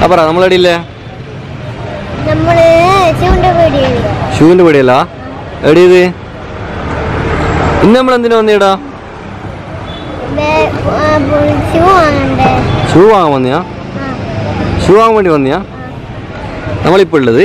ആ പറ നമ്മളെവിടെ ഇല്ലേ നമ്മള് ചൂണ്ട പേടിയുണ്ട് ഷൂവിന്റെ പടിയല്ല എവിടെയത് ഇന്ന് നമ്മൾ എന്തിനാ വന്നേടാ ഷൂ വാങ്ങണ്ടേ ഷൂ വാങ്ങാൻ വന്നിയാ ആ ഷൂ വാങ്ങാൻ വേണ്ടി വന്നിയാ നമ്മളിപ്പോൾ ഉള്ളത്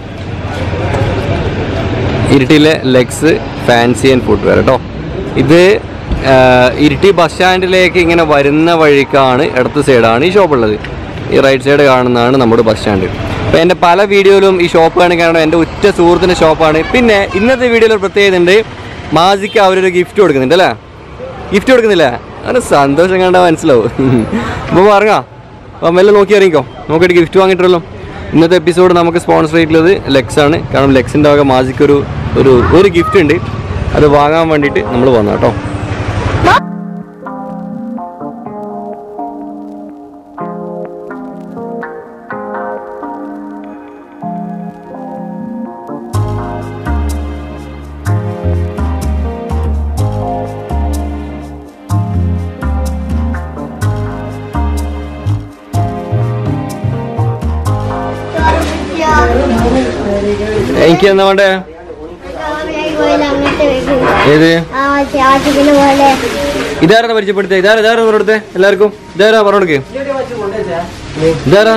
ഇരിട്ടിയിലെ ലെഗ്സ് ഫാൻസി ആൻഡ് ഫുട്വെയർ കേട്ടോ ഇത് ആ, ഇരിട്ടി ബസ് സ്റ്റാൻഡിലേക്ക് ഇങ്ങനെ വരുന്ന വഴിക്കാണ് ഇടത്ത് സൈഡാണ് ഈ ഷോപ്പ് ഉള്ളത് ഈ റൈറ്റ് സൈഡ് കാണുന്നതാണ് നമ്മുടെ ബസ് സ്റ്റാൻഡ് അപ്പോൾ എൻ്റെ പല വീഡിയോയിലും ഈ ഷോപ്പ് കാണിക്കാണ് എൻ്റെ ഉറ്റ സുഹൃത്തിൻ്റെ ഷോപ്പാണ് പിന്നെ ഇന്നത്തെ വീഡിയോയിൽ ഒരു പ്രത്യേകത ഉണ്ട് മാജിക്ക് അവരൊരു ഗിഫ്റ്റ് കൊടുക്കുന്നുണ്ട് അല്ലേ ഗിഫ്റ്റ് കൊടുക്കുന്നില്ല അങ്ങനെ സന്തോഷം കണ്ടാൽ മനസ്സിലാവും അപ്പോൾ പറഞ്ഞാ അപ്പോൾ മെല്ലെ നോക്കി ഇറങ്ങിക്കോ നോക്കിയിട്ട് ഗിഫ്റ്റ് വാങ്ങിയിട്ടല്ലോ ഇന്നത്തെ എപ്പിസോഡ് നമുക്ക് സ്പോൺസർ ചെയ്തിട്ടുള്ളത് ലെക്സ് ആണ് കാരണം ലെക്സിൻ്റെ വക മാജിക്ക് ഒരു ഒരു ഒരു ഗിഫ്റ്റ് ഉണ്ട് അത് വാങ്ങാൻ വേണ്ടിയിട്ട് നമ്മൾ വന്നു കേട്ടോ എനിക്ക് എന്താ വേണ്ടേ അങ്ങനത്തെ വെക്കും ഏത് ആ ചാട്ടിക്കുന്ന പോലെ ഇതാരാ പരിചയപ്പെടുത്തേ ഇതാരാ ഇതാരാ പറഞ്ഞെടുത്തേ എല്ലാവർക്കും ഇതാരാ പറഞ്ഞെടുക്ക് ഇതാരാ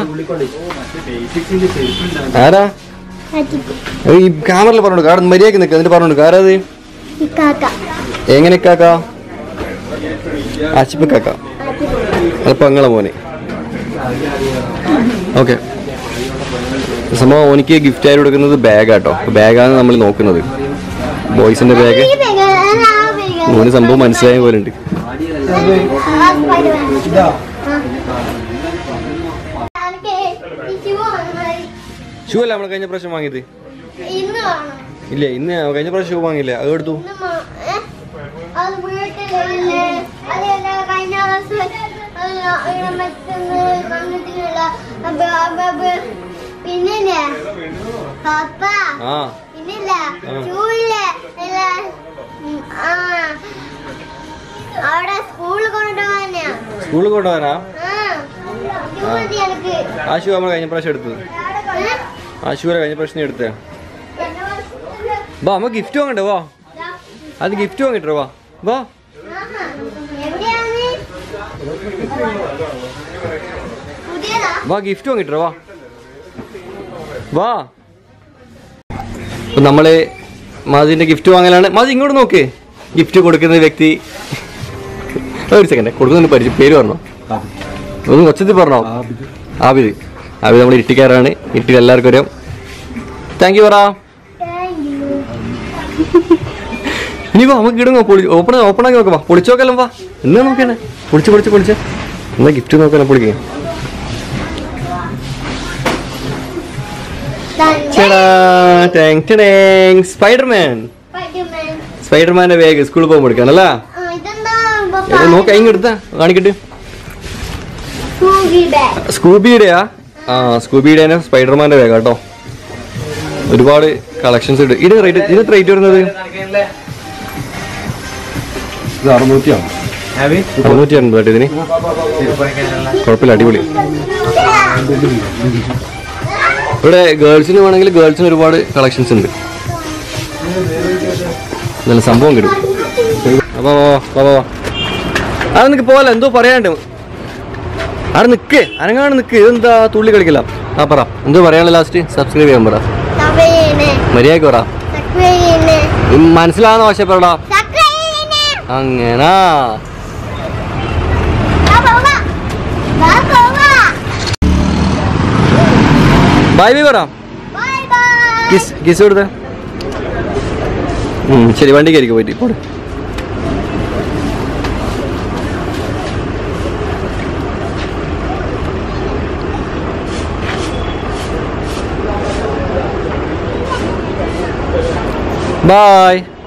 ആരാ ഈ ക്യാമറയിൽ പറഞ്ഞെടുക്ക അവിടെ മര്യാദക്ക് നിൽക്കുക എന്നിട്ട് പറഞ്ഞെടുക്ക ആരാ അത് ഇക്കാക്ക എങ്ങനെ കാക്ക ആശിപ്പ് കാക്ക അത് പെങ്ങളെ മോനെ ഓക്കെ സംഭവം ഓനിക്ക് ഗിഫ്റ്റ് ആയി കൊടുക്കുന്നത് ബാഗാട്ടോ ബാഗാണ് നമ്മൾ നോക്കുന്നത് ബോയ്സിന്റെ ബാഗ് ഈ ബാഗ്, അല്ല, ആ ബാഗ്. ഓന് സംഭവം മനസ്സിലായ പോലെ ഉണ്ട് ആ സ്പൈഡർമാൻ. ആ. എനിക്ക് ഈ ഷൂ വാങ്ങണം. ഷൂ അല്ല നമ്മൾ കഴിഞ്ഞ പ്രാവശ്യം വാങ്ങിയത് ഇന്ന് വേണം ഇല്ല ഇന്ന് കഴിഞ്ഞ പ്രാവശ്യം ഷൂ വാങ്ങിയില്ല അത് എടുത്തു ഇന്ന് മ- ഏ? അത് വീട്ടിലല്ലേ അതല്ല കഴിഞ്ഞ ദിവസം അല്ല, ഇവിടെ മറ്റൊന്ന് വന്നിട്ടില്ല അപ്പൊ അപ്പൊ അപ്പൊ പിന്നില്ലേ പപ്പ ആ പിന്നില്ല ആ. ഷൂയില്ലേ ഇല്ല ഉം, ആ അവിടെ സ്കൂളിൽ കൊണ്ടുപോകാനാ സ്കൂളിൽ കൊണ്ടുപോകാനാ ആ ഷൂ മതി എനിക്ക് ആ ഷൂ നമ്മൾ കഴിഞ്ഞ പ്രാവശ്യം എടുത്തത് ഏ? ആ ഷൂ കഴിഞ്ഞ പ്രാവശ്യം എടുത്തേ വാ നമുക്ക് ഗിഫ്റ്റ് വാങ്ങണ്ടേ വാ അത് ഗിഫ്റ്റ് വാങ്ങിട്ടോ വാ വാ ആഹാ. എവിടെയാണ് പുതിയതാ വാ ഗിഫ്റ്റ് വാങ്ങിട്ടോ വാ വാ ഇപ്പൊ നമ്മള് മാജിന്റെ ഗിഫ്റ്റ് വാങ്ങലാണ് മാജി ഇങ്ങോട്ട് നോക്ക് ഗിഫ്റ്റ് കൊടുക്കുന്ന വ്യക്തി ഒരു സെക്കൻഡ് കൊടുക്കുന്ന പരിചയം പേര് പറഞ്ഞോ ഒന്ന് കൊച്ചത്തിൽ പറഞ്ഞോ ആബിദ് ആബിദ് നമ്മൾ ഇട്ടിക്കാരാണ് ഇട്ടിൽ എല്ലാവർക്കും അറിയാം താങ്ക് യു പറ താങ്ക് യു ഇനി വാ നമുക്ക് ഇടുങ്ങോ പൊളി ഓപ്പൺ ഓപ്പൺ ആക്കി നോക്കാം വാ പൊളിച്ചു നോക്കാലോ വാ എന്നാ നോക്കണേ പൊളിച്ച് പൊളിച്ച് പൊളിച്ച് എന്നാ ഗിഫ്റ്റ് നോക്കാലോ പൊളിക്കേ ചേടാ ടാങ് ടാങ് സ്പൈഡർമാൻ സ്പൈഡർമാൻ സ്പൈഡർമാന്റെ ബാഗ് സ്കൂളിൽ പോകുമ്പോൾ എടുക്കാനല്ല ആ, ഇതെന്താ പപ്പ? എടാ നോക്ക ഇങ്ങ് എടുത്താ കാണിക്കട്ടെ സ്കൂബി ബാഗ് സ്കൂബിയുടെയാ ആ സ്കൂബിയുടെ സ്പൈഡർമാന്റെ ബാഗ് കേട്ടോ ഒരുപാട് കളക്ഷൻസ് ഉണ്ട് ഇത് റേറ്റ് ഇതിന് റേറ്റ് വരുന്നത് ഇത് അറുന്നൂറ്റിയാണ് അറുന്നൂറ്റി അൻപത് കേട്ടോ ഇതിന് കുഴപ്പമില്ല അടിപൊളി ഇവിടെ ഗേൾസിന് വേണമെങ്കിൽ ഗേൾസിന് ഒരുപാട് കളക്ഷൻസ് ഉണ്ട് നല്ല സംഭവം കിട്ടും അപ്പൊ അവിടെ നിനക്ക് പോവല്ല എന്തോ പറയാണ്ട് അവിടെ നിക്ക് അനങ്ങാണ് നിക്ക് ഇതെന്താ തുള്ളി കളിക്കില്ല ആ പറ എന്തോ പറയാനുള്ള ലാസ്റ്റ് സബ്സ്ക്രൈബ് ചെയ്യാൻ പറ സബേനെ മര്യാദക്ക് പറ സക്രേനെ ഉം, മനസ്സിലാവുന്ന ആവശ്യപ്പെടാ സക്രേനെ അങ്ങനാ വാ പോവാ വാ പോവാ ബൈ ബൈ പറ ബൈ ബൈ കിസ് കിസ് കൊടുത്ത ശരി വണ്ടി കയറിക്ക് പോയിട്ട് പോടെ ബായ്